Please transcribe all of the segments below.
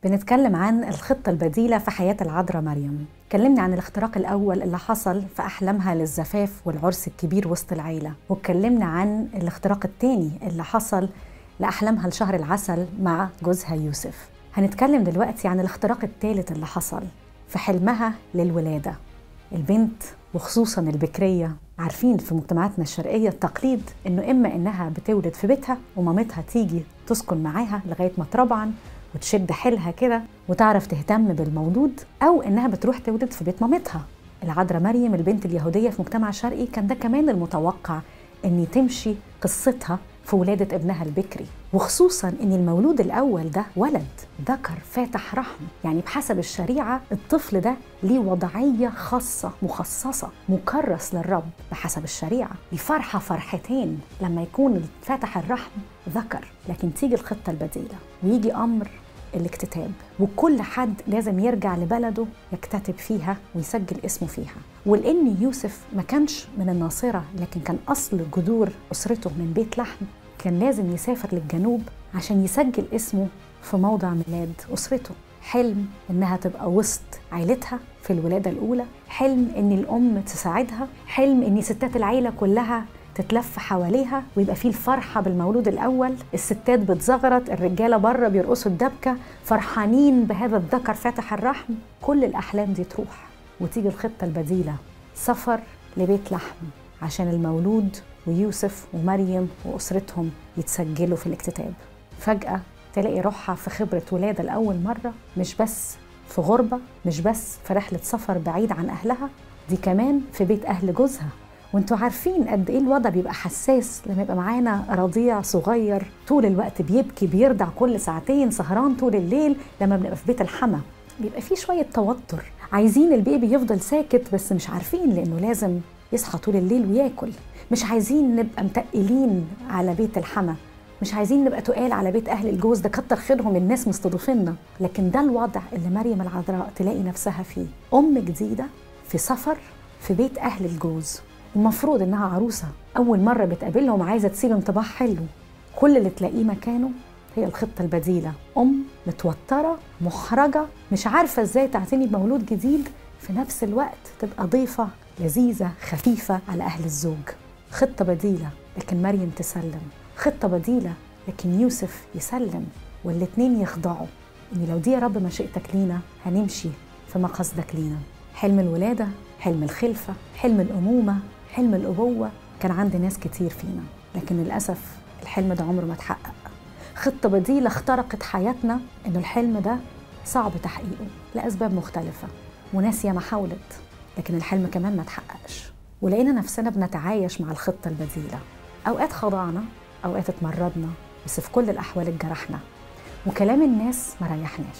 بنتكلم عن الخطة البديلة في حياة العذراء مريم اتكلمنا عن الاختراق الأول اللي حصل في أحلامها للزفاف والعرس الكبير وسط العيلة واتكلمنا عن الاختراق الثاني اللي حصل لأحلامها لشهر العسل مع جوزها يوسف هنتكلم دلوقتي عن الاختراق الثالث اللي حصل في حلمها للولادة البنت وخصوصا البكرية عارفين في مجتمعاتنا الشرقية التقليد إنه إما إنها بتولد في بيتها ومامتها تيجي تسكن معاها لغاية ما تربعن وتشد حيلها كده وتعرف تهتم بالمولود أو إنها بتروح تولد في بيت مامتها العذراء مريم البنت اليهودية في مجتمع شرقي كان ده كمان المتوقع إن تمشي قصتها في ولادة ابنها البكري وخصوصا ان المولود الاول ده ولد ذكر فاتح رحم يعني بحسب الشريعه الطفل ده ليه وضعيه خاصه مخصصه مكرس للرب بحسب الشريعه الفرحه فرحتين لما يكون فاتح الرحم ذكر لكن تيجي الخطه البديله ويجي امر الاكتتاب وكل حد لازم يرجع لبلده يكتتب فيها ويسجل اسمه فيها ولان يوسف ما كانش من الناصره لكن كان اصل جذور اسرته من بيت لحم كان لازم يسافر للجنوب عشان يسجل اسمه في موضع ميلاد اسرته حلم انها تبقى وسط عيلتها في الولاده الاولى حلم ان الام تساعدها حلم ان ستات العيله كلها تتلف حواليها ويبقى فيه الفرحة بالمولود الأول الستات بتزغرط الرجالة بره بيرقصوا الدبكة فرحانين بهذا الذكر فاتح الرحم كل الأحلام دي تروح وتيجي الخطة البديلة سفر لبيت لحم عشان المولود ويوسف ومريم وأسرتهم يتسجلوا في الاكتتاب فجأة تلاقي روحها في خبرة ولادة لأول مرة مش بس في غربة مش بس في رحلة سفر بعيد عن أهلها دي كمان في بيت أهل جوزها وانتوا عارفين قد ايه الوضع بيبقى حساس لما يبقى معانا رضيع صغير طول الوقت بيبكي بيرضع كل ساعتين سهران طول الليل لما بنبقى في بيت الحما بيبقى في شويه توتر عايزين البيبي يفضل ساكت بس مش عارفين لانه لازم يصحى طول الليل وياكل مش عايزين نبقى متقلين على بيت الحما مش عايزين نبقى تقال على بيت اهل الجوز ده كتر خيرهم الناس مستضيفيننا لكن ده الوضع اللي مريم العذراء تلاقي نفسها فيه ام جديده في سفر في بيت اهل الجوز المفروض انها عروسه اول مره بتقابلهم عايزه تسيب انطباع حلو كل اللي تلاقيه مكانه هي الخطه البديله ام متوتره محرجه مش عارفه ازاي تعتني بمولود جديد في نفس الوقت تبقى ضيفه لذيذه خفيفه على اهل الزوج خطه بديله لكن مريم تسلم خطه بديله لكن يوسف يسلم والاتنين يخضعوا ان لو دي يا رب مشيئتك لينا هنمشي في مقصدك لينا حلم الولاده حلم الخلفه حلم الامومه حلم الأبوة كان عند ناس كتير فينا لكن للأسف الحلم ده عمره ما اتحقق خطة بديلة اخترقت حياتنا إنه الحلم ده صعب تحقيقه لأسباب مختلفة وناس ياما حاولت لكن الحلم كمان ما اتحققش ولقينا نفسنا بنتعايش مع الخطة البديلة أوقات خضعنا أوقات اتمردنا بس في كل الأحوال اتجرحنا وكلام الناس ما ريحناش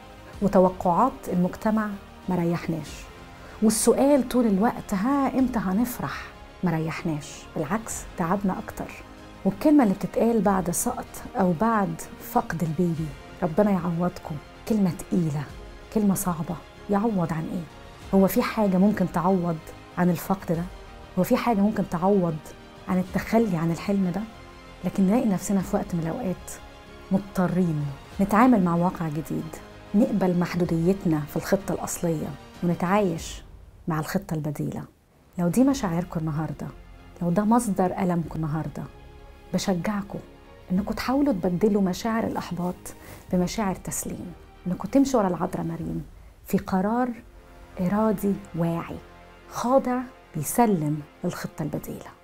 وتوقعات المجتمع ما ريحناش والسؤال طول الوقت ها امتى هنفرح ما ريحناش بالعكس تعبنا اكتر والكلمه اللي بتتقال بعد سقط او بعد فقد البيبي ربنا يعوضكم كلمه تقيله كلمه صعبه يعوض عن ايه هو في حاجه ممكن تعوض عن الفقد ده هو في حاجه ممكن تعوض عن التخلي عن الحلم ده لكن نلاقي نفسنا في وقت من الاوقات مضطرين نتعامل مع واقع جديد نقبل محدوديتنا في الخطه الاصليه ونتعايش مع الخطة البديلة لو دي مشاعركم النهاردة لو ده مصدر ألمكم النهاردة بشجعكم إنكم تحاولوا تبدلوا مشاعر الإحباط بمشاعر تسليم إنكم تمشوا ورا العذراء مريم في قرار إرادي واعي خاضع بيسلم للخطة البديلة